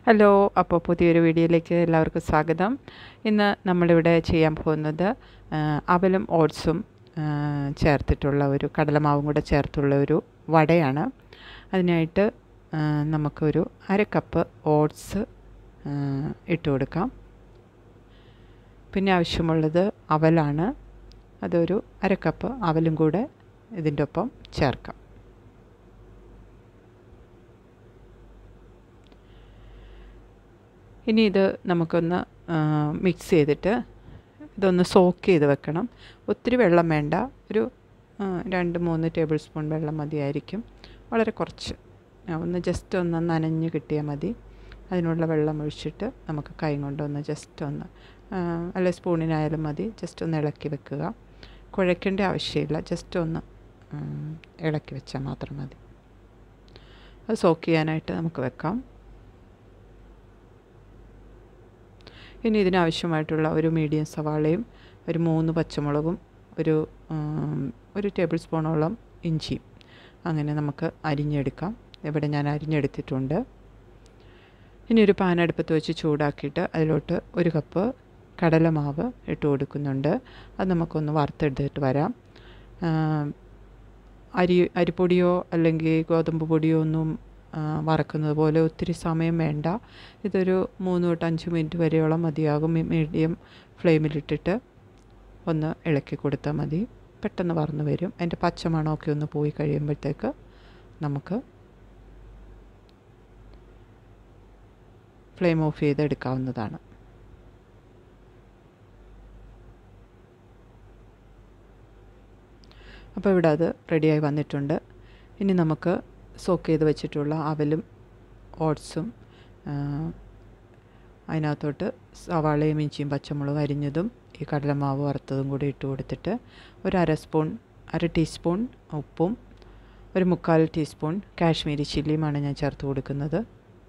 hello അപ്പോൾ പുതിയൊരു വീഡിയോയിലേക്ക് എല്ലാവർക്കും സ്വാഗതം ഇന്ന് നമ്മളിവിടെ ചെയ്യാൻ പോകുന്നത് ആ, അവലും ഓട്സും ആ, ചേർത്തിട്ടുള്ള ഒരു കടലമാവും കൂടെ ചേർത്തുള്ള ഒരു വടയാണ് അതിനായിട്ട് ആ, നമുക്കൊരു അര കപ്പ് ഓട്സ് ആ, ഇട്ട് കൊടുക്കാം പിന്നെ ആവശ്യമുള്ളത് അവലാണ് അതൊരു അര കപ്പ് അവലും കൂടെ ഇതിൻ്റെ ഒപ്പം ചേർക്കാം ഇനി ഇത് നമുക്കൊന്ന് മിക്സ് ചെയ്തിട്ട് ഇതൊന്ന് സോക്ക് ചെയ്ത് വെക്കണം ഒത്തിരി വെള്ളം വേണ്ട ഒരു ആ, രണ്ട് മൂന്ന് ടേബിൾ സ്പൂൺ വെള്ളം മതിയായിരിക്കും വളരെ കുറച്ച് ആ, ഒന്ന് ജസ്റ്റ് ഒന്ന് നനഞ്ഞ് കിട്ടിയാൽ മതി അതിനുള്ള വെള്ളം ഒഴിച്ചിട്ട് നമുക്ക് കൈ കൊണ്ടൊന്ന് ജസ്റ്റ് ഒന്ന് ആ, അല്ലെ സ്പൂണിനായാലും മതി ജസ്റ്റ് ഒന്ന് ഇളക്കി വെക്കുക കുഴയ്ക്കേണ്ട ആവശ്യമില്ല ജസ്റ്റ് ഒന്ന് ഉം, ഇളക്കി വെച്ചാൽ മാത്രം മതി അത് സോക്ക് ചെയ്യാനായിട്ട് നമുക്ക് വെക്കാം ഇനി ഇതിനാവശ്യമായിട്ടുള്ള ഒരു മീഡിയം സവാളയും ഒരു മൂന്ന് പച്ചമുളകും ഒരു ഉം, ഒരു ടേബിൾ സ്പൂണോളം ഇഞ്ചിയും അങ്ങനെ നമുക്ക് അരിഞ്ഞെടുക്കാം ഇവിടെ ഞാൻ അരിഞ്ഞെടുത്തിട്ടുണ്ട് ഇനി ഒരു പാൻ അടുപ്പത്ത് വെച്ച് ചൂടാക്കിയിട്ട് അതിലോട്ട് ഒരു കപ്പ് കടലമാവ് ഇട്ട് കൊടുക്കുന്നുണ്ട് അത് നമുക്കൊന്ന് വറുത്തെടുത്തിട്ട് വരാം ആ, അരി അരിപ്പൊടിയോ അല്ലെങ്കിൽ ഗോതമ്പ് പൊടിയോ ഒന്നും ആ, വറക്കുന്നത് പോലെ ഒത്തിരി സമയം വേണ്ട ഇതൊരു മൂന്ന് തൊട്ട് അഞ്ച് മിനിറ്റ് വരെയോളം മതിയാകും മീഡിയം ഫ്ലെയിമിലിട്ടിട്ട് ഒന്ന് ഇളക്കി കൊടുത്താൽ മതി പെട്ടെന്ന് വറന്ന് വരും അതിൻ്റെ പച്ചമണമൊക്കെ ഒന്ന് പോയി കഴിയുമ്പോഴത്തേക്ക് നമുക്ക് ഫ്ലെയിം ഓഫ് ചെയ്ത് എടുക്കാവുന്നതാണ് അപ്പോൾ ഇവിടെ അത് റെഡിയായി വന്നിട്ടുണ്ട് ഇനി നമുക്ക് സോക്ക് ചെയ്ത് വെച്ചിട്ടുള്ള അവലും ഓട്സും ആ, അതിനകത്തോട്ട് സവാളയും ഇഞ്ചിയും പച്ചമുളകും അരിഞ്ഞതും ഈ കടലമാവ് വറുത്തതും കൂടി ഇട്ട് കൊടുത്തിട്ട് ഒരു അര സ്പൂൺ അര ടീസ്പൂൺ ഉപ്പും ഒരു മുക്കാൽ ടീസ്പൂൺ കാശ്മീരി ചില്ലിയുമാണ് ഞാൻ ചേർത്ത് കൊടുക്കുന്നത്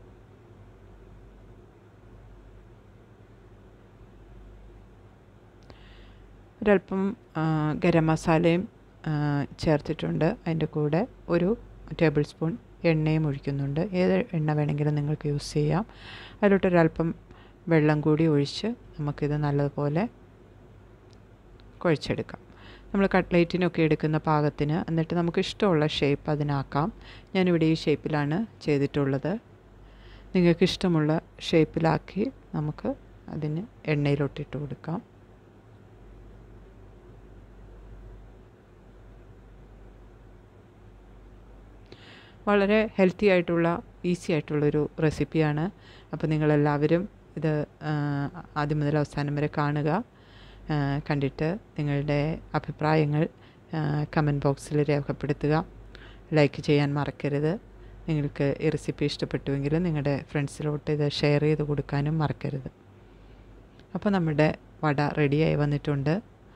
ഒരല്പം ആ, ഗരം മസാലയും ആ, ചേർത്തിട്ടുണ്ട് അതിൻ്റെ കൂടെ ഒരു ടേബിൾ സ്പൂൺ എണ്ണയും ഒഴിക്കുന്നുണ്ട് ഏത് എണ്ണ വേണമെങ്കിലും നിങ്ങൾക്ക് യൂസ് ചെയ്യാം അതിലോട്ടൊരല്പം വെള്ളം കൂടി ഒഴിച്ച് നമുക്കിത് നല്ലതുപോലെ കുഴച്ചെടുക്കാം നമ്മൾ കട്ട്ലേറ്റിനൊക്കെ എടുക്കുന്ന പാകത്തിന് എന്നിട്ട് നമുക്ക് ഇഷ്ടമുള്ള ഷേപ്പ് അതിനാക്കാം ഞാനിവിടെ ഈ ഷേപ്പിലാണ് ചെയ്തിട്ടുള്ളത് നിങ്ങൾക്ക് ഇഷ്ടമുള്ള ഷേപ്പിലാക്കി നമുക്ക് അതിന് എണ്ണയിലോട്ടിട്ട് കൊടുക്കാം വളരെ ഹെൽത്തി ആയിട്ടുള്ള ഈസി ആയിട്ടുള്ളൊരു റെസിപ്പിയാണ് അപ്പോൾ നിങ്ങളെല്ലാവരും ഇത് ആ, ആദ്യം മുതൽ അവസാനം വരെ കാണുക ആ, കണ്ടിട്ട് നിങ്ങളുടെ അഭിപ്രായങ്ങൾ കമൻറ്റ് ബോക്സിൽ രേഖപ്പെടുത്തുക ലൈക്ക് ചെയ്യാൻ മറക്കരുത് നിങ്ങൾക്ക് ഈ റെസിപ്പി ഇഷ്ടപ്പെട്ടുവെങ്കിൽ നിങ്ങളുടെ ഫ്രണ്ട്സിലോട്ട് ഇത് ഷെയർ ചെയ്ത് കൊടുക്കാനും മറക്കരുത് അപ്പോൾ നമ്മുടെ വട റെഡിയായി വന്നിട്ടുണ്ട്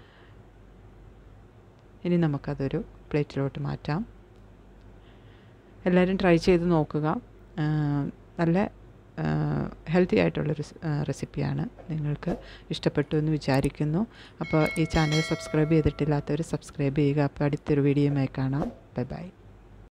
ഇനി നമുക്കതൊരു പ്ലേറ്റിലോട്ട് മാറ്റാം എല്ലാവരും ട്രൈ ചെയ്ത് നോക്കുക ആ, നല്ല ഹെൽത്തി ആയിട്ടുള്ളൊരു റെസിപ്പിയാണ് നിങ്ങൾക്ക് ഇഷ്ടപ്പെട്ടു എന്ന് വിചാരിക്കുന്നു അപ്പോൾ ഈ ചാനൽ സബ്സ്ക്രൈബ് ചെയ്തിട്ടില്ലാത്തവർ സബ്സ്ക്രൈബ് ചെയ്യുക അപ്പോൾ അടുത്തൊരു വീഡിയോയുമായി കാണാം ബൈ ബൈ